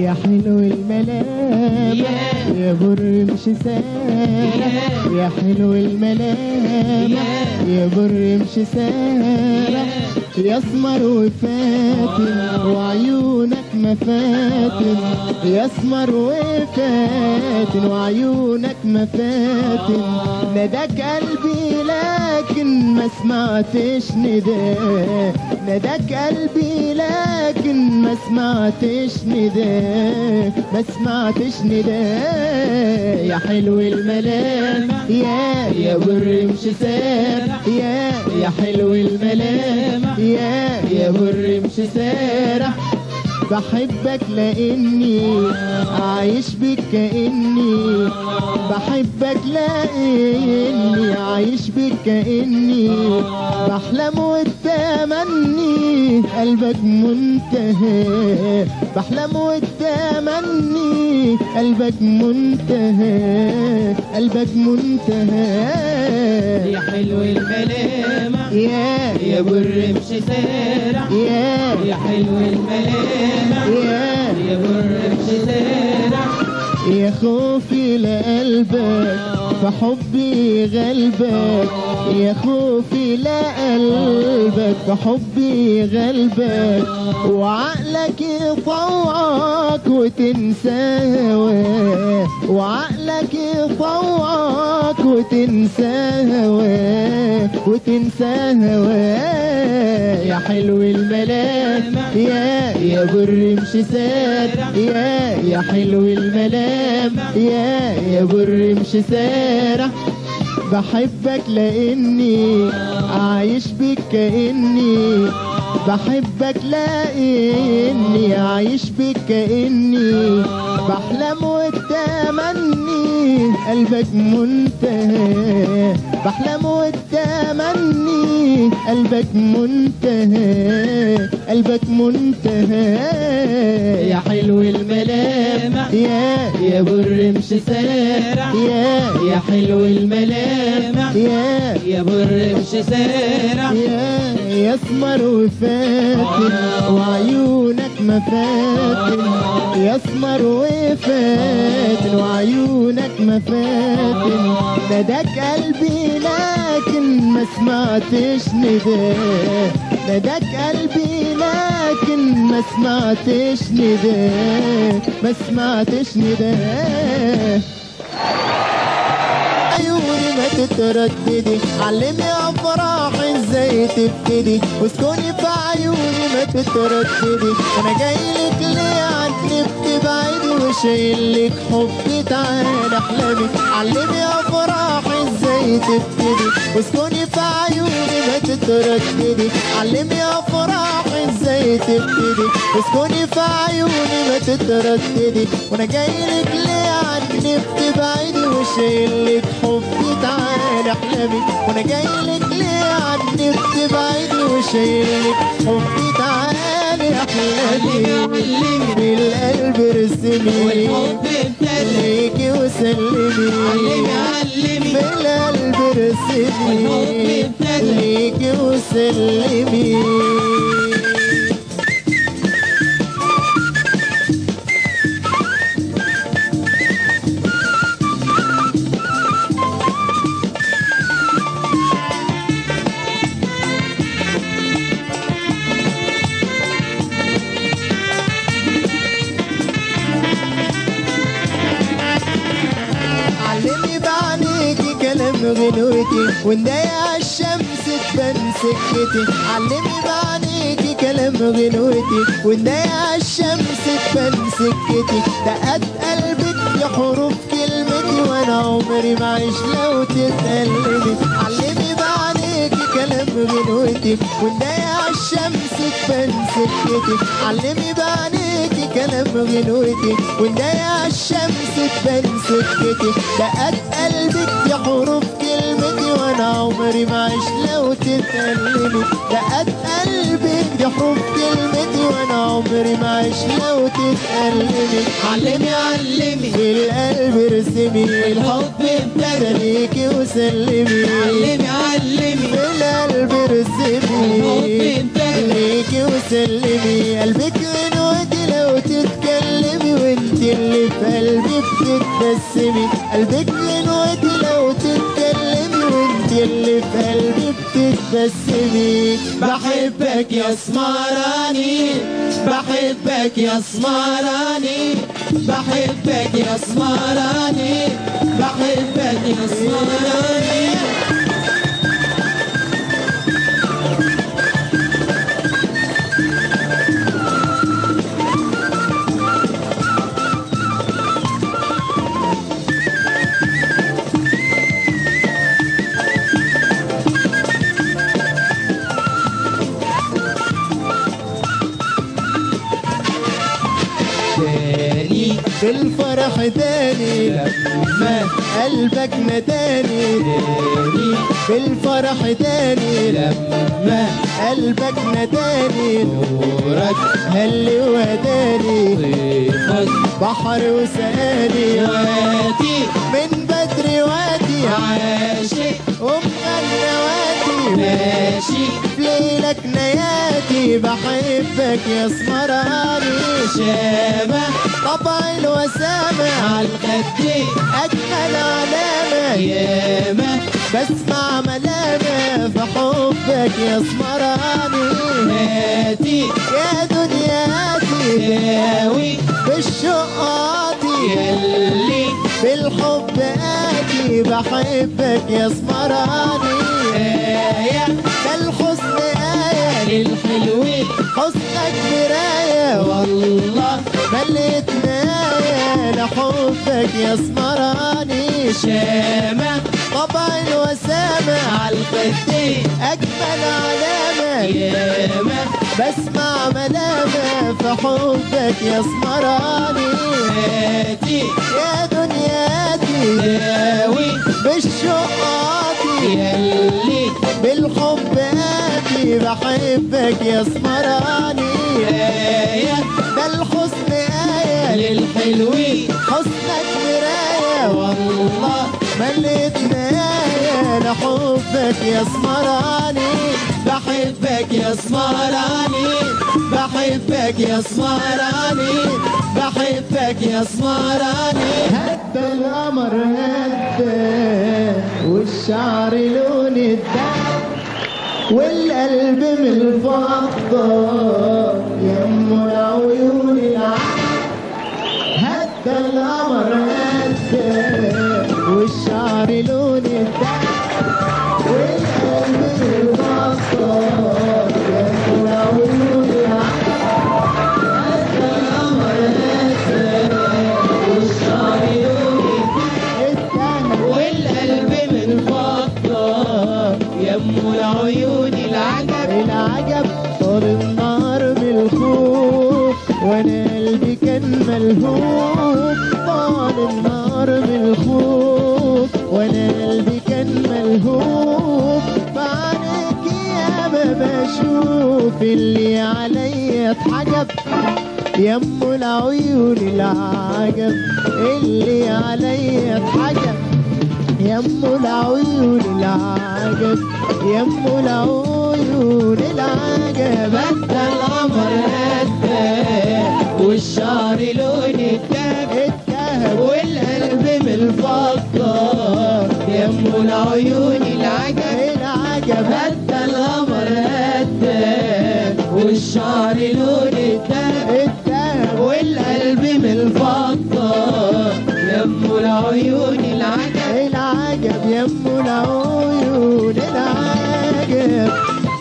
يا حلو الملامح يا برمش سارح يا حلو الملامح يا برمش سارح يا اسمر وفاتن وعيونك مفاتن يا اسمر وفاتن وعيونك مفاتن نداك قلبي لكن ما سمعتش نداء نداك قلبي لكن ما سمعتش نداء ما سمعتش نداء يا حلو الملامح يا يا برمش سار يا يا حلو الملامح يا يا برمش سارح بحبك لاني عايش بك كاني بحبك لاني عايش بك كاني بحلم والتمني قلبك منتهى بحلم والتمني قلبك منتهى قلبك منتهى يا حلو الملامح يا يا برمش سارع يا يا حلو الملامح يا يا برمش سارع يا خوفي لقلبك فحبي غلبك يا خوفي لقلبك فحبي غلبك وعقلك يطوعك وتنسى هواه وعقلك يطوعك وتنسى هواه وتنسى هواه يا حلو الملامح يا يا برمش ساد يا يا حلو الملامح يا يا برمش سارح بحبك لاني عايش بك كاني بحبك لاني عايش بك كاني بحلم والتمني قلبك منتهى بحلم والتمني قلبك منتهى قلبك منتهى يا حلو الملامح يا يا برمش سارع يا يا حلو الملامح يا يا برمش سارع يا يا اسمر وفاتن وعيونك مفاتن يا اسمر وفاتن وعيونك مفاتن نداك قلبي لكن ما سمعتش نداء نداك قلبي لكن ما سمعتش نداء ما سمعتش نداء عيوني ما تترددي علمي افراح ازاي تبتدي واسكني في عيوني ما تترددي انا جاي لك ليه عني بتبعدي وشايل لك حبي تعالى احلامي علمي افراح ازاي تبتدي واسكني في عيوني ما تترددي علمي افراح ازاي تبتدي واسكني في عيوني ما تترددي وانا جاي لك ليه عني بتبعدي وشايل لك حبي تعالى احلامي وانا جاي لك ليه عني بتبعدي وشايل لك حبي تعالى احلامي علمي بالقلب رسمي والحب ابتدى ليكي وسلمي علمي علمي بالقلب رسمي والحب ابتدى. ليكي وسلمي علمي بعينيكي كلام غنوتي وندايا الشمس تبان سكتي علمي بعينيكي كلام غنوتي وندايا الشمس تبان سكتي دقات قلبك يا حروف كلمتي وانا عمري ما عيش لو تتألمي علمي بعينيكي كلام غنوتي وندايا الشمس تبان سكتي علمي بعينيكي كلام غنوتي وندايا الشمس تبان سكتي دقات قلبك يا حروف كلمتي وانا عمري ما عيش لو تتألمي دقات قلبك يا حروف كلمتي وانا عمري ما عيش لو تتألمي علمي علمي بالقلب ارسمي الحب ابتدى ليكي وسلمي علمي علمي بالقلب ارسمي الحب ابتدى ليكي وسلمي قلبك غنوتي لو تتكلمي بتبسمي قلبك غنوتي لو تتكلمي وانت اللي في قلبي بتتبسمي بحبك يا سمراني بحبك يا سمراني بحبك يا سمراني بحبك يا سمراني تاني بالفرح تاني لما قلبك نداني تاني بالفرح تاني لما قلبك نداني نورك هلي وداني ضيفك بحر وسقاني وادي من بدري وادي عاشق ومغنى وادي ماشي في ليلك نياتي بحبك يا سمراني شامة طبع الوسامة عالخدين أجمل علامة ياما بسمع ملامة في حبك يا سمراني هاتي يا دنياتي داوي بالشقاطي يلي بالحب آتي بحبك يا سمراني آية ده الحسن آية للحلوين حسنك مراية والله مليت ناية لحبك يا سمراني شامة طبع الوسامة عالخدين أجمل علامة ياما بسمع ملامة في حبك يا سمراني هاتي يا دنياتي داوي بالشقاطي يلي بالحب آتي بحبك يا سمراني آية ده الحسن آية للحلوين حسنك مراية والله مليت ناية لحبك يا سمراني بحبك يا سمراني بحبك يا سمراني بحبك يا سمراني هدى القمر هدى والشعر لون الدم والقلب من الفضة يم العيون العسل هدى القمر هدى والشعر لون الدم والقلب من الفضة يم العيون العسل هدى القمر هدى والشعر لون الدم والقلب من فضة يم العيون العجب العجب طول النهار بالخوف وانا قلبي كان ملهوف طال النهار بالخوف وانا قلبي كان ملهوف بعينك يا ما بشوف اللي عليا اتحجب يم العيون العجب اللي عليا اتحجب يم العيون العجب يم العيون العجب بدى القمر هدى والشعر لون الدم الذهب والقلب من الفضة يم العيون العجب العجب بدى القمر هدى والشعر لون الدم الذهب والقلب من الفضة يم العيون العجب العجب يم العيون العجب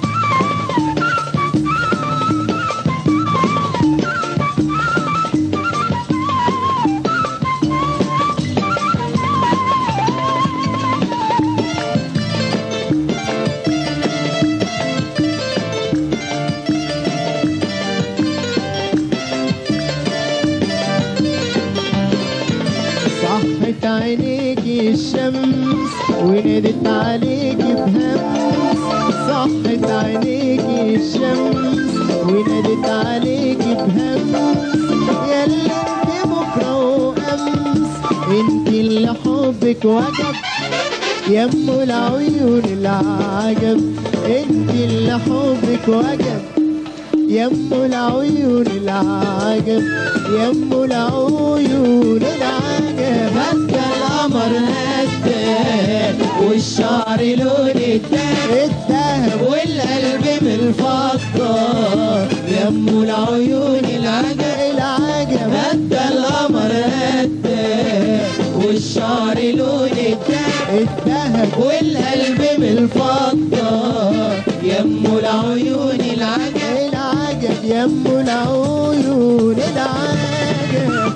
صحت عينيكي الشمس ونادت عليكي بهمس صحت عينيكي الشمس ونادت عليكي بهمس يا اللي انت بكره وامس انت اللي حبك وجب يم العيون العجب انت اللي حبك وجب يم العيون العجب يم العيون العجب هدى القمر هدى والشعر لون الدهب الذهب والقلب من الفضة يم العيون العجب العجب هدى القمر هدى والشعر لون الدهب الذهب والقلب من الفضة يم العيون العجب العجب يم العيون العجب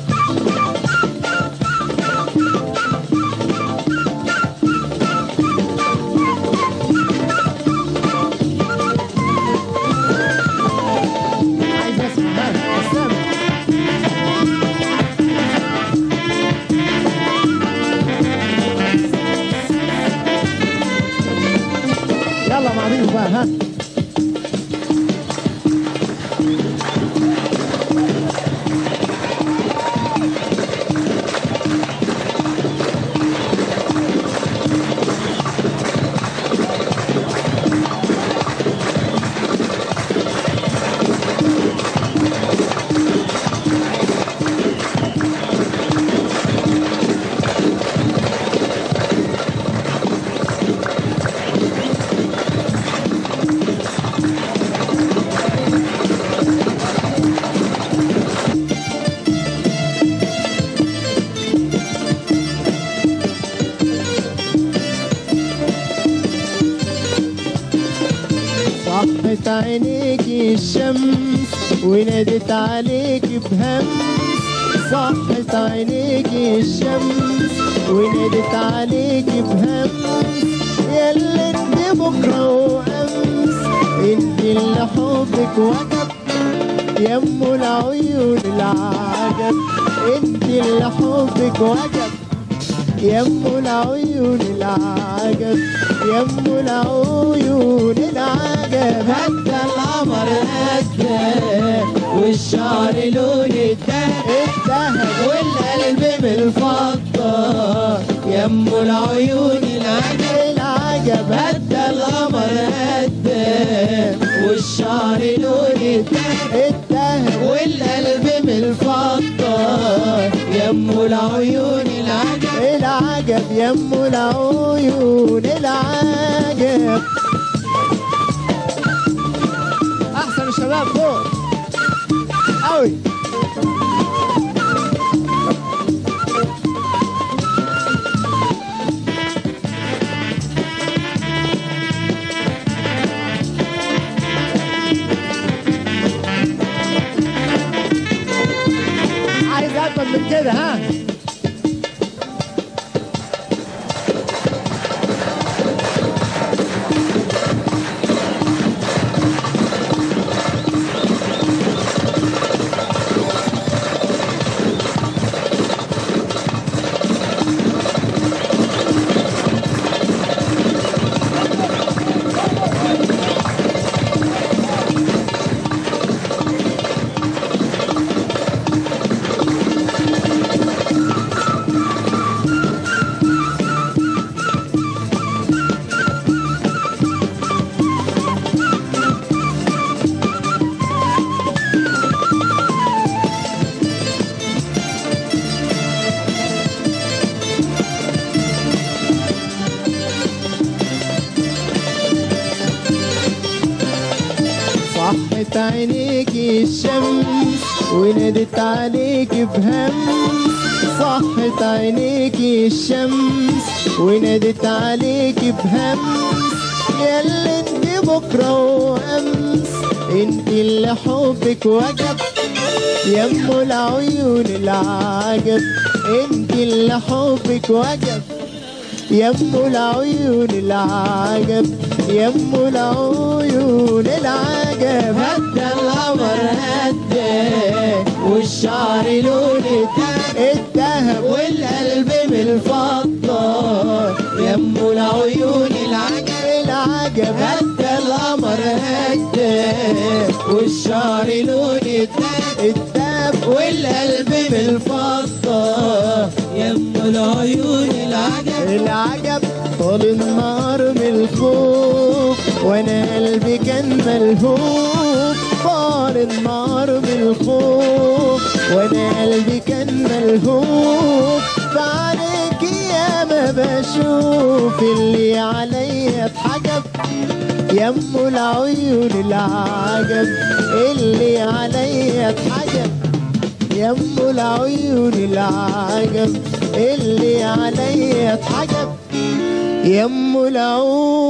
عايز اسمع ها، سامع. يلا معروف بقى ها صحت عينيك الشمس ونادت عليك بهمس صحت عينيك الشمس ونادت عليك بهمس ياللي انت بكره وامس انت اللي حبك وجب يم العيون العجب انت اللي حبك وجب يم العيون العجب يم العيون العجب هدى القمر هدى والشعر لون الدهب الذهب والقلب من الفضة يم العيون العجب العجب هدى القمر هدى والشعر لون الدهب الذهب والقلب من الفضة يم العيون العجب العجب يم العيون العجب احسن الشباب فوق قوي عايز اجمل من كده ها صحت عينيك الشمس ونادت عليك بهمس صحت عينيك الشمس ونادت عليك بهمس ياللي انت بكره وامس انت اللي حبك وجب يم العيون العجب انت اللي حبك وجب يم العيون العجب يم العيون العجب هدى القمر هدى والشعر لون الدهب الذهب والقلب من الفضة يم العيون العجب العجب هدى القمر هدى والشعر لون الدهب الذهب والقلب من الفضة يم العيون العجب العجب طول النهار من الخوف وانا قلبي كان ملهوف طار النار من الخوف وانا قلبي كان ملهوف فعليك يا ما بشوف اللي عليا اتحجب يمو العيون العجب اللي عليا اتحجب يمو العيون العجب اللي عليا اتحجب يمو العيون